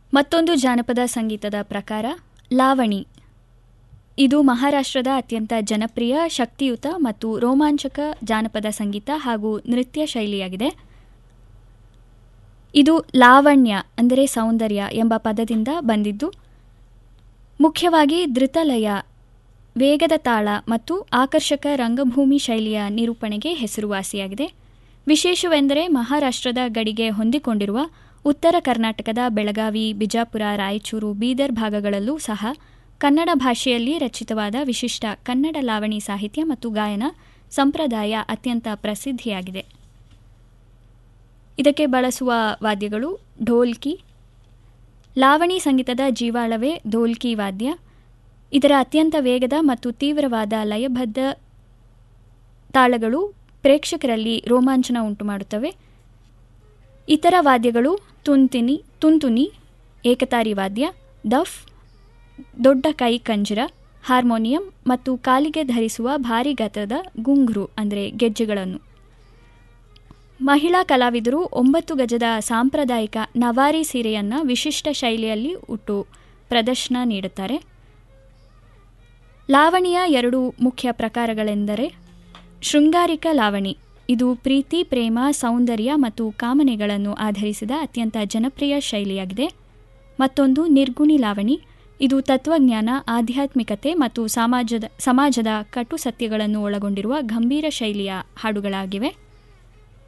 ಮತ್ತೊಂದು ಜಾನಪದ ಸಂಗೀತದ ಪ್ರಕಾರ ಲಾವಣಿ ಇದು ಮಹಾರಾಷ್ಟ್ರದ ಅತ್ಯಂತ ಜನಪ್ರಿಯ ಶಕ್ತಿಯುತ ಮತ್ತು ರೋಮಾಂಚಕ ಜಾನಪದ ಸಂಗೀತ ಹಾಗೂ ನೃತ್ಯ ಶೈಲಿಯಾಗಿದೆ ಇದು ಲಾವಣ್ಯ ಅಂದರೆ ಸೌಂದರ್ಯ ಎಂಬ ಪದದಿಂದ ಬಂದಿದ್ದು ಮುಖ್ಯವಾಗಿ ಧೃತಲಯ ವೇಗದ ತಾಳ ಮತ್ತು ಆಕರ್ಷಕ ರಂಗಭೂಮಿ ಶೈಲಿಯ ನಿರೂಪಣೆಗೆ ಹೆಸರುವಾಸಿಯಾಗಿದೆ ವಿಶೇಷವೆಂದರೆ ಮಹಾರಾಷ್ಟ್ರದ ಗಡಿಗೆ ಹೊಂದಿಕೊಂಡಿರುವ ಉತ್ತರ ಕರ್ನಾಟಕದ ಬೆಳಗಾವಿ ಬಿಜಾಪುರ ರಾಯಚೂರು ಬೀದರ್ ಭಾಗಗಳಲ್ಲೂ ಸಹ ಕನ್ನಡ ಭಾಷೆಯಲ್ಲಿ ರಚಿತವಾದ ವಿಶಿಷ್ಟ ಕನ್ನಡ ಲಾವಣಿ ಸಾಹಿತ್ಯ ಮತ್ತು ಗಾಯನ ಸಂಪ್ರದಾಯ ಅತ್ಯಂತ ಪ್ರಸಿದ್ಧಿಯಾಗಿದೆ ಇದಕ್ಕೆ ಬಳಸುವ ವಾದ್ಯಗಳು ಢೋಲ್ಕಿ ಲಾವಣಿ ಸಂಗೀತದ ಜೀವಾಳವೇ ಢೋಲ್ಕಿ ವಾದ್ಯ ಇದರ ಅತ್ಯಂತ ವೇಗದ ಮತ್ತು ತೀವ್ರವಾದ ಲಯಬದ್ಧ ತಾಳಗಳು ಪ್ರೇಕ್ಷಕರಲ್ಲಿ ರೋಮಾಂಚನ ಉಂಟುಮಾಡುತ್ತವೆ ಇತರ ವಾದ್ಯಗಳು ತುಂತಿನಿ ತುಂತುನಿ ಏಕತಾರಿ ವಾದ್ಯ ದಫ್ ದೊಡ್ಡ ಕೈ ಕಂಜರ ಹಾರ್ಮೋನಿಯಂ ಮತ್ತು ಕಾಲಿಗೆ ಧರಿಸುವ ಭಾರಿ ಗಾತ್ರದ ಗುಂಗ್ರು ಅಂದರೆ ಗೆಜ್ಜೆಗಳನ್ನು ಮಹಿಳಾ ಕಲಾವಿದರು ಒಂಬತ್ತು ಗಜದ ಸಾಂಪ್ರದಾಯಿಕ ನವಾರಿ ಸೀರೆಯನ್ನು ವಿಶಿಷ್ಟ ಶೈಲಿಯಲ್ಲಿ ಉಟ್ಟು ಪ್ರದರ್ಶನ ನೀಡುತ್ತಾರೆ ಲಾವಣಿಯ ಎರಡು ಮುಖ್ಯ ಪ್ರಕಾರಗಳೆಂದರೆ ಶೃಂಗಾರಿಕ ಲಾವಣಿ ಇದು ಪ್ರೀತಿ ಪ್ರೇಮ ಸೌಂದರ್ಯ ಮತ್ತು ಕಾಮನೆಗಳನ್ನು ಆಧರಿಸಿದ ಅತ್ಯಂತ ಜನಪ್ರಿಯ ಶೈಲಿಯಾಗಿದೆ ಮತ್ತೊಂದು ನಿರ್ಗುಣಿ ಲಾವಣಿ ಇದು ತತ್ವಜ್ಞಾನ ಆಧ್ಯಾತ್ಮಿಕತೆ ಮತ್ತು ಸಮಾಜದ ಸಮಾಜದ ಕಟು ಸತ್ಯಗಳನ್ನು ಒಳಗೊಂಡಿರುವ ಗಂಭೀರ ಶೈಲಿಯ ಹಾಡುಗಳಾಗಿವೆ